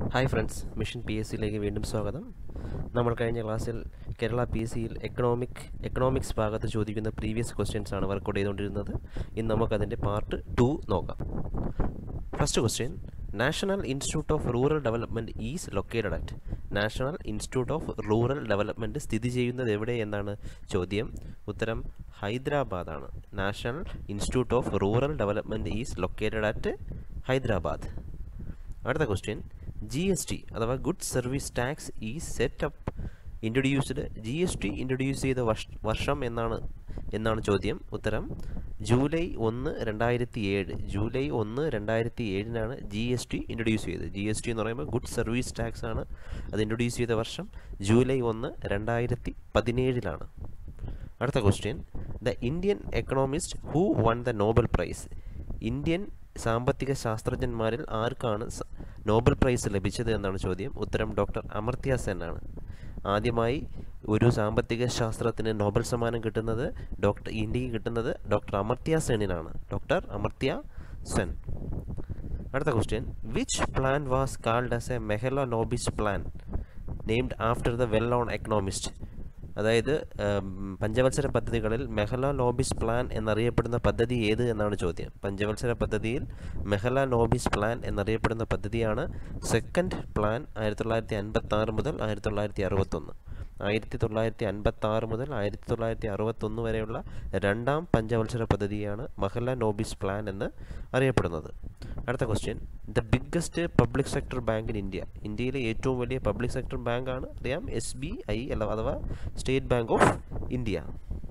hi friends mission P S സിയിലേക്ക് വീണ്ടും സ്വാഗതം നമ്മൾ കഴിഞ്ഞ ക്ലാസ്സിൽ കേരള പി എസ് സിയിൽ എക്കണോമിക് എക്കണോമിക്സ് ഭാഗത്ത് ചോദിക്കുന്ന പ്രീവിയസ് ക്വസ്റ്റ്യൻസ് ആണ് വർക്കൗട്ട് ചെയ്തുകൊണ്ടിരുന്നത് ഇന്ന് നമുക്കതിൻ്റെ പാർട്ട് ടു നോക്കാം first question national institute of rural development is located at national institute of rural development സ്ഥിതി ചെയ്യുന്നത് എവിടെ എന്നാണ് ചോദ്യം ഉത്തരം ഹൈദരാബാദാണ് national institute of rural development is located at Hyderabad അടുത്ത ക്വസ്റ്റ്യൻ ജി എസ് ടി അഥവാ ഗുഡ് സർവീസ് ടാക്സ് ഈ set up introduced G S T introduce ചെയ്ത വർഷ- വർഷം എന്നാണ് എന്നാണ് ചോദ്യം ഉത്തരം ജൂലൈ ഒന്ന് രണ്ടായിരത്തി ഏഴ് ജൂലൈ ഒന്ന് രണ്ടായിരത്തി ഏഴിനാണ് ജി എസ് ടി ഇൻട്രൊഡ്യൂസ് ചെയ്തത് ജി എസ് ടി എന്ന് പറയുമ്പോൾ ഗുഡ് സർവീസ് ടാക്സ് ആണ് അത് ഇൻട്രൊഡ്യൂസ് ചെയ്ത വർഷം ജൂലൈ ഒന്ന് രണ്ടായിരത്തി പതിനേഴിലാണ് അടുത്ത question the Indian economist who won the Nobel prize Indian സാമ്പത്തിക ശാസ്ത്രജ്ഞന്മാരിൽ ആർക്കാണ് സ- നോബൽ പ്രൈസ് ലഭിച്ചത് എന്നാണ് ചോദ്യം ഉത്തരം ഡോക്ടർ അമർത്യ സെൻ ആണ് ആദ്യമായി ഒരു സാമ്പത്തിക ശാസ്ത്രത്തിന് നോബൽ സമ്മാനം കിട്ടുന്നത് ഡോക്ടർ ഇന്ത്യക്ക് കിട്ടുന്നത് ഡോക്ടർ അമർത്യ സെന്നിനാണ് ഡോക്ടർ അമർത്യ സെൻ അടുത്ത question which plan was called as a Mahalanobis plan named after the well known economist അതായത് ഉം, പഞ്ചവത്സര പദ്ധതികളിൽ മെഹല നോബിസ് പ്ലാൻ എന്നറിയപ്പെടുന്ന പദ്ധതി ഏത് എന്നാണ് ചോദ്യം പഞ്ചവത്സര പദ്ധതിയിൽ മെഹല നോബിസ് പ്ലാൻ എന്നറിയപ്പെടുന്ന പദ്ധതിയാണ് സെക്കൻഡ് പ്ലാൻ ആയിരത്തി തൊള്ളായിരത്തി അൻപത്തി ആറ് മുതൽ ആയിരത്തി തൊള്ളായിരത്തി അറുപത്തൊന്ന് ആയിരത്തി തൊള്ളായിരത്തി അൻപത്തി ആറ് മുതൽ ആയിരത്തി തൊള്ളായിരത്തി അറുപത്തൊന്ന് വരെയുള്ള രണ്ടാം പഞ്ചവത്സര പദ്ധതിയാണ് മഹല നോബിസ് പ്ലാൻ എന്ന് അറിയപ്പെടുന്നത് അടുത്ത question the biggest public sector bank in India ഇന്ത്യയിലെ ഏറ്റവും വലിയ പബ്ലിക് സെക്ടർ ബാങ്കാണ് അറിയാം എസ് ബി ഐ അല്ല അഥവാ സ്റ്റേറ്റ് ബാങ്ക് ഓഫ് ഇന്ത്യ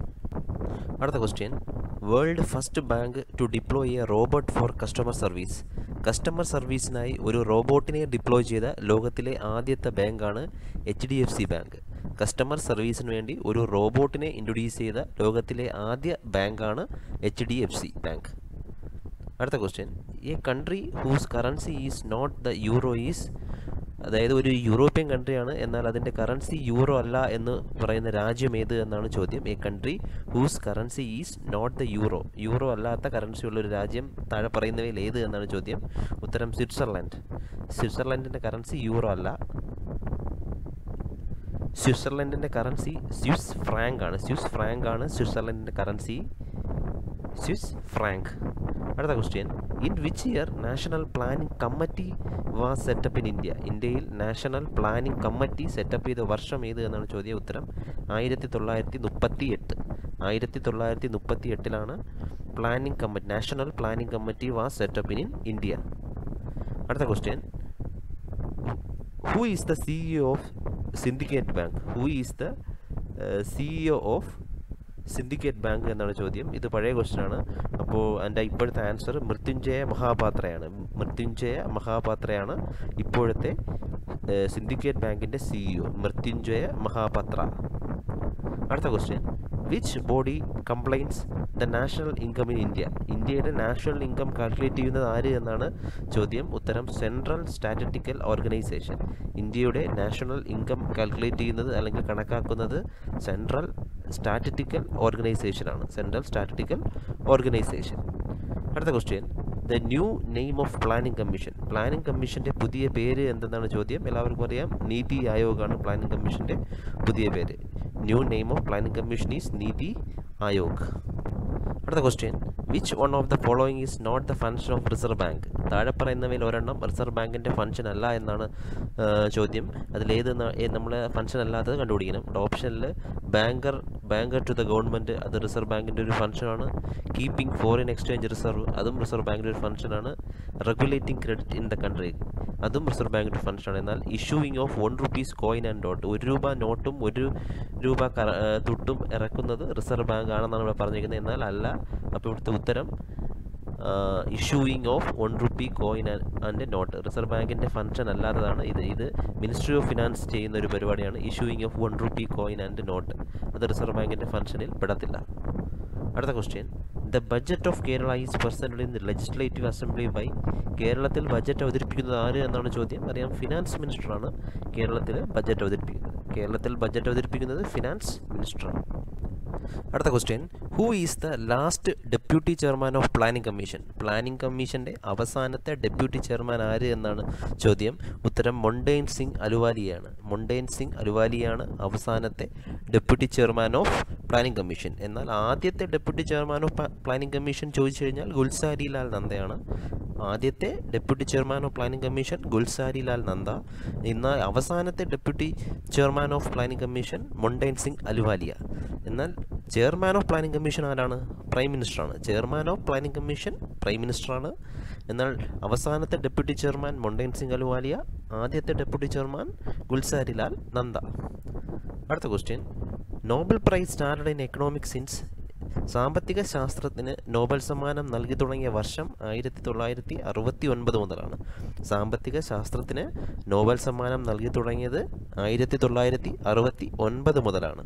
അടുത്ത question world first bank to deploy a robot for customer service customer സർവീസിനായി ഒരു റോബോട്ടിനെ ഡിപ്ലോയ് ചെയ്ത ലോകത്തിലെ ആദ്യത്തെ ബാങ്കാണ് H D F C bank customer സർവീസിന് വേണ്ടി ഒരു റോബോട്ടിനെ ഇൻട്രൊഡ്യൂസ് ചെയ്ത ലോകത്തിലെ ആദ്യ ബാങ്കാണ് H D F C bank അടുത്ത question a country whose currency is not the euro is അതായത് ഒരു യൂറോപ്യൻ കൺട്രിയാണ് എന്നാൽ അതിൻ്റെ കറൻസി യൂറോ അല്ല എന്ന് പറയുന്ന രാജ്യം ഏത് എന്നാണ് ചോദ്യം a country whose currency is not the euro euro അല്ലാത്ത കറൻസി ഉള്ള ഒരു രാജ്യം താഴെ പറയുന്നവയിൽ ഏത് എന്നാണ് ചോദ്യം ഉത്തരം സ്വിറ്റ്സർലൻഡ് സ്വിറ്റ്സർലൻഡിൻ്റെ കറൻസി യൂറോ അല്ല സ്വിറ്റ്സർലൻഡിൻ്റെ കറൻസി സ്വിസ് ഫ്രാങ്ക് ആണ് സ്വിസ് ഫ്രാങ്ക് ആണ് സ്വിറ്റ്സർലൻഡിൻ്റെ കറൻസി സ്വിസ് ഫ്രാങ്ക് അടുത്ത question in which year national planning committee was set up in India ഇന്ത്യയിൽ നാഷണൽ പ്ലാനിംഗ് കമ്മിറ്റി സെറ്റപ്പ് ചെയ്ത വർഷം ഏത് എന്നാണ് ചോദ്യം ഉത്തരം ആയിരത്തി തൊള്ളായിരത്തി മുപ്പത്തി എട്ട് ആയിരത്തി തൊള്ളായിരത്തി മുപ്പത്തി എട്ടിലാണ് planning committee national planning committee was set up in India അടുത്ത question who is the CEO of syndicate bank who is the CEO of syndicate bank എന്നാണ് ചോദ്യം ഇത് പഴയ ക്വസ്റ്റ്യൻ ആണ് അപ്പോൾ എൻ്റെ ഇപ്പോഴത്തെ ആൻസർ മൃത്യുഞ്ജയ മഹാപാത്രയാണ് മൃത്യുഞ്ജയ മഹാപാത്രയാണ് ഇപ്പോഴത്തെ സിൻഡിക്കേറ്റ് ബാങ്കിൻ്റെ സിഇഒ മൃത്യുഞ്ജയ മഹാപാത്ര അടുത്ത question which body compliance the national income in India ഇന്ത്യയുടെ നാഷണൽ ഇൻകം കാൽക്കുലേറ്റ് ചെയ്യുന്നത് ആര് എന്നാണ് ചോദ്യം ഉത്തരം സെൻട്രൽ സ്റ്റാറ്റിറ്റിക്കൽ ഓർഗനൈസേഷൻ ഇന്ത്യയുടെ നാഷണൽ ഇൻകം കാൽക്കുലേറ്റ് ചെയ്യുന്നത് അല്ലെങ്കിൽ കണക്കാക്കുന്നത് സെൻട്രൽ സ്റ്റാറ്റിറ്റിക്കൽ ഓർഗനൈസേഷനാണ് സെൻട്രൽ സ്റ്റാറ്റിറ്റിക്കൽ ഓർഗനൈസേഷൻ അടുത്ത question the new name of planning commission planning കമ്മീഷൻ്റെ പുതിയ പേര് എന്തെന്നാണ് ചോദ്യം എല്ലാവർക്കും അറിയാം നീതി ആയോഗാണ് പ്ലാനിംഗ് കമ്മീഷൻ്റെ പുതിയ പേര് new name of planning commission is NITI Aayog അടുത്ത question which one of the following is not the function of reserve bank താഴെ പറയുന്നവയിൽ ഒരെണ്ണം റിസർവ് ബാങ്കിൻ്റെ ഫങ്ഷൻ അല്ല എന്നാണ് ആ, ചോദ്യം അതിലേത് നമ്മൾ ഫങ്ഷൻ അല്ലാത്തത് കണ്ടുപിടിക്കണം ഓപ്ഷനിൽ banker banker to the government അത് റിസർവ് ബാങ്കിൻ്റെ ഒരു ഫങ്ഷനാണ് കീപ്പിംഗ് ഫോറിൻ എക്സ്ചേഞ്ച് റിസർവ് അതും റിസർവ് ബാങ്കിൻ്റെ ഒരു ഫങ്ഷനാണ് regulating credit in the country അതും റിസർവ് ബാങ്കിൻ്റെ ഫങ്ഷനാണ് എന്നാൽ issuing of one rupees coin and dot ഒരു രൂപ നോട്ടും ഒരു രൂപ കറ ആ, തുട്ടും ഇറക്കുന്നത് റിസർവ് ബാങ്ക് ആണെന്നാണ് ഇവിടെ പറഞ്ഞിരിക്കുന്നത് എന്നാൽ അല്ല അപ്പോൾ ഇവിടുത്തെ ഉത്തരം issuing of one rupee coin and note reserve ബാങ്കിൻ്റെ ഫങ്ഷൻ അല്ലാത്തതാണ് ഇത് ഇത് മിനിസ്ട്രി ഓഫ് ഫിനാൻസ് ചെയ്യുന്ന ഒരു പരിപാടിയാണ് issuing of one rupee coin and note അത് റിസർവ് ബാങ്കിൻ്റെ ഫങ്ഷനിൽ പെടത്തില്ല അടുത്ത question the budget of Kerala is presented in legislative assembly by കേരളത്തിൽ ബഡ്ജറ്റ് അവതരിപ്പിക്കുന്നത് ആര് എന്നാണ് ചോദ്യം അറിയാം ഫിനാൻസ് മിനിസ്റ്ററാണ് കേരളത്തിൽ ബഡ്ജറ്റ് അവതരിപ്പിക്കുന്നത് കേരളത്തിൽ ബഡ്ജറ്റ് അവതരിപ്പിക്കുന്നത് ഫിനാൻസ് മിനിസ്റ്ററാണ് അടുത്ത question who is the last deputy chairman of planning commission planning കമ്മീഷൻ്റെ അവസാനത്തെ ഡെപ്യൂട്ടി ചെയർമാൻ ആര് എന്നാണ് ചോദ്യം ഉത്തരം മൊണ്ടൈൻ സിംഗ് അലുവാലിയാണ് മൊണ്ടൈൻ സിംഗ് അലുവാലിയാണ് അവസാനത്തെ deputy chairman of planning commission എന്നാൽ ആദ്യത്തെ deputy chairman of planning commission ചോദിച്ചു കഴിഞ്ഞാൽ ഗുൽസാരി ലാൽ നന്ദയാണ് ആദ്യത്തെ deputy chairman of planning commission Gulzari Lal Nanda എന്നാൽ അവസാനത്തെ deputy chairman of planning commission Montek Singh Ahluwalia എന്നാൽ ചെയർമാൻ ഓഫ് പ്ലാനിംഗ് കമ്മീഷൻ ആരാണ് പ്രൈം മിനിസ്റ്ററാണ് chairman of planning commission prime മിനിസ്റ്ററാണ് എന്നാൽ അവസാനത്തെ ഡെപ്യൂട്ടി ചെയർമാൻ മൊണ്ടൈൻ സിംഗ് അലുവാലിയ ആദ്യത്തെ ഡെപ്യൂട്ടി ചെയർമാൻ ഗുൽസാരി ലാൽ നന്ദ അടുത്ത question Nobel prize started in economics since സാമ്പത്തിക ശാസ്ത്രത്തിന് നോബൽ സമ്മാനം നൽകി തുടങ്ങിയ വർഷം ആയിരത്തി തൊള്ളായിരത്തി അറുപത്തി ഒൻപത് മുതലാണ് സാമ്പത്തിക ശാസ്ത്രത്തിന് നോബൽ സമ്മാനം നൽകി തുടങ്ങിയത് ആയിരത്തി തൊള്ളായിരത്തി അറുപത്തി ഒൻപത് മുതലാണ്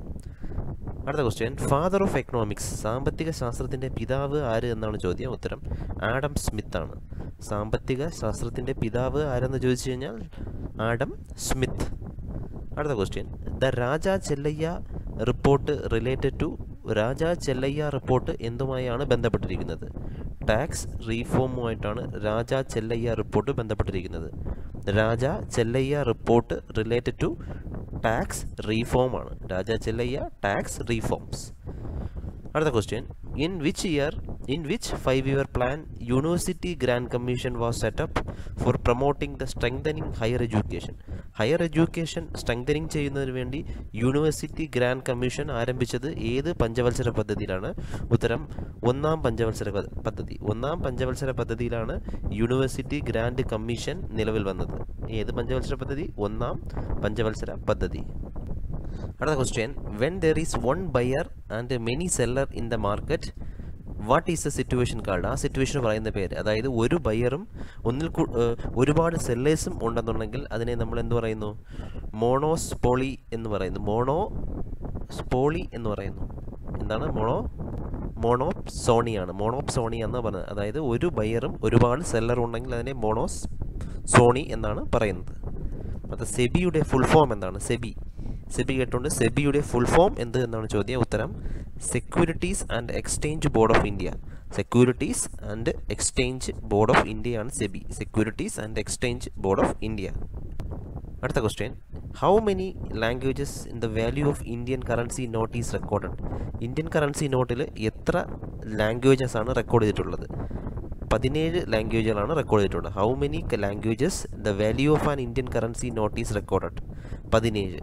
അടുത്ത ക്വസ്റ്റ്യൻ ഫാദർ ഓഫ് എക്കണോമിക്സ് സാമ്പത്തിക ശാസ്ത്രത്തിൻ്റെ പിതാവ് ആര് എന്നാണ് ചോദ്യം ഉത്തരം ആഡം സ്മിത്ത് ആണ് സാമ്പത്തിക ശാസ്ത്രത്തിൻ്റെ പിതാവ് ആരെന്ന് ചോദിച്ചു കഴിഞ്ഞാൽ ആഡം സ്മിത്ത് അടുത്ത question the Raja Chelliah report related to Raja Chelliah report എന്തുമായാണ് ബന്ധപ്പെട്ടിരിക്കുന്നത് ടാക്സ് റീഫോമുമായിട്ടാണ് രാജ ചെല്ലയ്യ റിപ്പോർട്ട് ബന്ധപ്പെട്ടിരിക്കുന്നത് Raja Chelliah report related to tax reform ആണ് രാജ ചെല്ലയ്യ ടാക്സ് റീഫോംസ് അടുത്ത question in which year in which five year plan university grand commission was set up for promoting the strengthening higher education higher education strengthening ചെയ്യുന്നതിന് വേണ്ടി university grand commission ആരംഭിച്ചത് ഏത് പഞ്ചവത്സര പദ്ധതിയിലാണ് ഉത്തരം ഒന്നാം പഞ്ചവത്സര പ- പദ്ധതി ഒന്നാം പഞ്ചവത്സര പദ്ധതിയിലാണ് യൂണിവേഴ്സിറ്റി ഗ്രാൻഡ് കമ്മീഷൻ നിലവിൽ വന്നത് ഏത് പഞ്ചവത്സര പദ്ധതി ഒന്നാം പഞ്ചവത്സര പദ്ധതി അടുത്ത question when there is one buyer and many seller in the market what is the situation called ആ സിറ്റുവേഷൻ പറയുന്ന പേര് അതായത് ഒരു ബയറും ഒന്നിൽ കൂ- ഏഹ് ഒരുപാട് സെല്ലേഴ്സും ഉണ്ടെന്നുണ്ടെങ്കിൽ അതിനെ നമ്മൾ എന്ത് പറയുന്നു മോണോസ്പോളി എന്ന് പറയുന്നു മോണോ സ്പോളി എന്ന് പറയുന്നു എന്താണ് മോണോ മോണോപ് സോണിയാണ് മോണോപ് സോണി എന്ന് പറഞ്ഞത് അതായത് ഒരു ബയറും ഒരുപാട് സെല്ലറും ഉണ്ടെങ്കിൽ അതിനെ മോണോസ് സോണി എന്നാണ് പറയുന്നത് അത് സെബിയുടെ ഫുൾ ഫോം എന്താണ് സെബി സെബി കേട്ടുകൊണ്ട് സെബിയുടെ ഫുൾ ഫോം എന്ത് എന്നാണ് ചോദ്യം ഉത്തരം securities and exchange board of India securities and exchange board of ഇന്ത്യയാണ് SEBI securities and exchange board of India അടുത്ത question how many languages in the value of Indian currency note is recorded Indian currency നോട്ടിൽ എത്ര languages ആണ് record ചെയ്തിട്ടുള്ളത് പതിനേഴ് ലാംഗ്വേജുകളാണ് record ചെയ്തിട്ടുള്ളത് how many languages the value of an Indian currency note is recorded പതിനേഴ്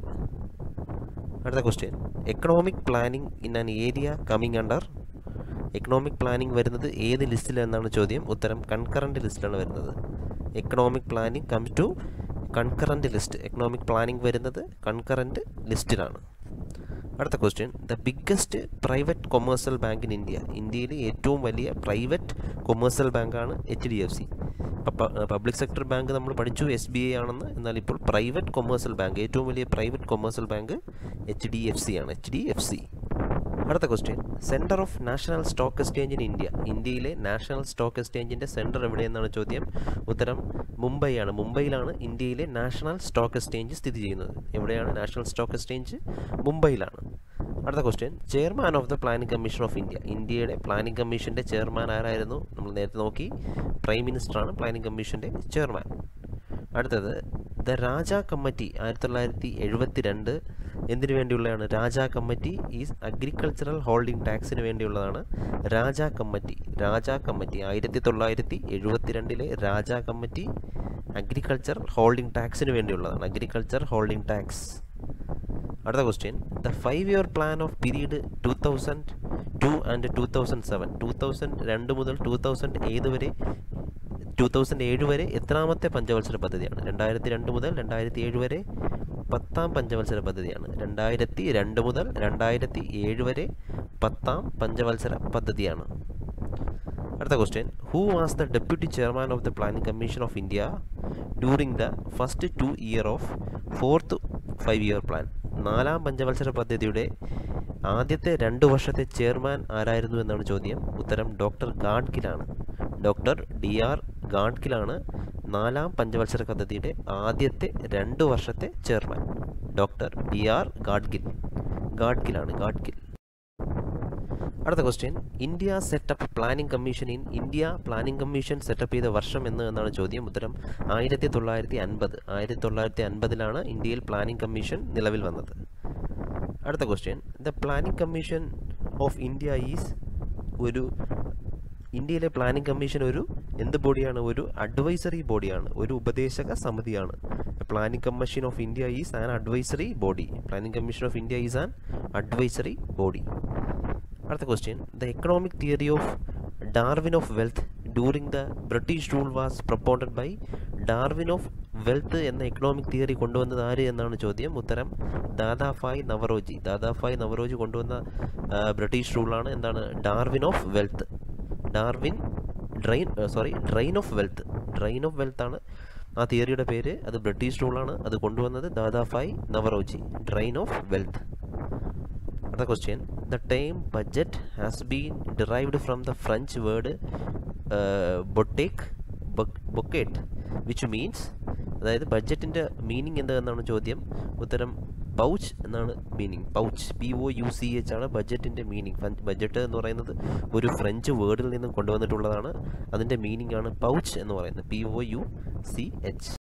അടുത്ത question economic planning in an area coming under economic planning വരുന്നത് ഏത് ലിസ്റ്റിൽ എന്നാണ് ചോദ്യം ഉത്തരം കൺകറൻറ്റ് ലിസ്റ്റിലാണ് വരുന്നത് economic planning comes to concurrent list economic planning വരുന്നത് കൺകറൻറ്റ് ലിസ്റ്റിലാണ് അടുത്ത question the biggest private commercial bank in India ഇന്ത്യയിലെ ഏറ്റവും വലിയ പ്രൈവറ്റ് കൊമേഴ്സ്യൽ ബാങ്കാണ് H D F C public sector bank നമ്മൾ പഠിച്ചു എസ് ബി ഐ ആണെന്ന് എന്നാൽ ഇപ്പോൾ പ്രൈവറ്റ് കൊമേഴ്സ്യൽ ബാങ്ക് ഏറ്റവും വലിയ private commercial bank H D F C ആണ് എച്ച് ഡി എഫ് സി അടുത്ത question centre of national stock exchange in India ഇന്ത്യയിലെ നാഷണൽ സ്റ്റോക്ക് എക്സ്ചേഞ്ചിൻ്റെ സെൻറ്റർ എവിടെയെന്നാണ് ചോദ്യം ഉത്തരം മുംബൈയാണ് മുംബൈയിലാണ് ഇന്ത്യയിലെ നാഷണൽ സ്റ്റോക്ക് എക്സ്ചേഞ്ച് സ്ഥിതി ചെയ്യുന്നത് എവിടെയാണ് നാഷണൽ സ്റ്റോക്ക് എക്സ്ചേഞ്ച് മുംബൈയിലാണ് അടുത്ത question chairman of the planning commission of India ഇന്ത്യയുടെ പ്ലാനിംഗ് കമ്മീഷൻ്റെ ചെയർമാൻ ആരായിരുന്നു നമ്മൾ നേരത്തെ നോക്കി പ്രൈം മിനിസ്റ്ററാണ് പ്ലാനിംഗ് കമ്മീഷൻ്റെ ചെയർമാൻ അടുത്തത് ദ രാജ കമ്മിറ്റി ആയിരത്തി തൊള്ളായിരത്തി എഴുപത്തി രണ്ട് എന്തിനു വേണ്ടിയുള്ളതാണ് Raja committee is agricultural holding ടാക്സിന് വേണ്ടിയുള്ളതാണ് രാജ കമ്മിറ്റി രാജ കമ്മിറ്റി ആയിരത്തി തൊള്ളായിരത്തി എഴുപത്തി രണ്ടിലെ രാജ കമ്മിറ്റി അഗ്രികൾച്ചർ ഹോൾഡിംഗ് ടാക്സിന് വേണ്ടിയുള്ളതാണ് അഗ്രികൾച്ചർ ഹോൾഡിംഗ് ടാക്സ് അടുത്ത question the five year plan of period two thousand two and two thousand seven two thousand രണ്ട് മുതൽ ടു തൗസൻഡ് ഏത് വരെ ടു തൗസൻഡ് ഏഴ് വരെ എത്രാമത്തെ പഞ്ചവത്സര പദ്ധതിയാണ് രണ്ടായിരത്തി രണ്ട് മുതൽ രണ്ടായിരത്തി ഏഴ് വരെ പത്താം പഞ്ചവത്സര പദ്ധതിയാണ് രണ്ടായിരത്തി രണ്ട് മുതൽ രണ്ടായിരത്തി ഏഴ് വരെ പത്താം പഞ്ചവത്സര പദ്ധതിയാണ് അടുത്ത question who was the deputy chairman of the planning commission of India during the first two year of fourth five year plan നാലാം പഞ്ചവത്സര പദ്ധതിയുടെ ആദ്യത്തെ രണ്ട് വർഷത്തെ ചെയർമാൻ ആരായിരുന്നു എന്നാണ് ചോദ്യം ഉത്തരം ഡോക്ടർ ഗാഡ്കിലാണ് ഡോക്ടർ ഡി ആർ ഗാഡ്കിലാണ് നാലാം പഞ്ചവത്സര പദ്ധതിയുടെ ആദ്യത്തെ രണ്ട് വർഷത്തെ chairman doctor D R Gadgil ഗാഡ്കിലാണ് ഗാഡ്ഗിൽ അടുത്ത question India set up planning commission in India planning commission set up ചെയ്ത വർഷം എന്ന് എന്നാണ് ചോദ്യം ഉത്തരം ആയിരത്തി തൊള്ളായിരത്തി അൻപത് ആയിരത്തി തൊള്ളായിരത്തി അൻപതിലാണ് ഇന്ത്യയിൽ പ്ലാനിംഗ് കമ്മീഷൻ നിലവിൽ വന്നത് അടുത്ത question the planning commission of India is ഒരു ഇന്ത്യയിലെ പ്ലാനിംഗ് കമ്മീഷൻ ഒരു എന്ത് ബോഡിയാണ് ഒരു അഡ്വൈസറി ബോഡിയാണ് ഒരു ഉപദേശക സമിതിയാണ് planning commission of India is an advisory body planning commission of India is an advisory body അടുത്ത question the economic theory of Darwin of wealth during the British rule was propounded by Darwin of wealth എന്ന economic theory കൊണ്ടുവന്നത് ആര് എന്നാണ് ചോദ്യം ഉത്തരം ദാദാഫായ് നവറോജി ദാദാഫായ് നവറോജി കൊണ്ടുവന്ന ആ, British റൂളാണ് എന്താണ് Darwin of wealth Darwin drain sorry drain of wealth drain of wealth ആണ് ആ തിയറിയുടെ പേര് അത് ബ്രിട്ടീഷ് റൂളാണ് അത് കൊണ്ടുവന്നത് Dadabhai Naoroji drain of wealth അടുത്ത question the time budget has been derived from the French word ബൊട്ടേക്ക് ബൊക്കേറ്റ് വിച്ച് മീൻസ് അതായത് ബഡ്ജറ്റിൻ്റെ മീനിങ് എന്താണെന്നാണ് ചോദ്യം ഉത്തരം പൗച്ച് എന്നാണ് meaning pouch P O U C H ആണ് ബഡ്ജറ്റിൻ്റെ മീനിങ് ബഡ്ജറ്റ് എന്ന് പറയുന്നത് ഒരു ഫ്രഞ്ച് വേർഡിൽ നിന്നും കൊണ്ടുവന്നിട്ടുള്ളതാണ് അതിൻ്റെ മീനിങ് ആണ് പൗച്ച് എന്ന് പറയുന്നത് P O U C H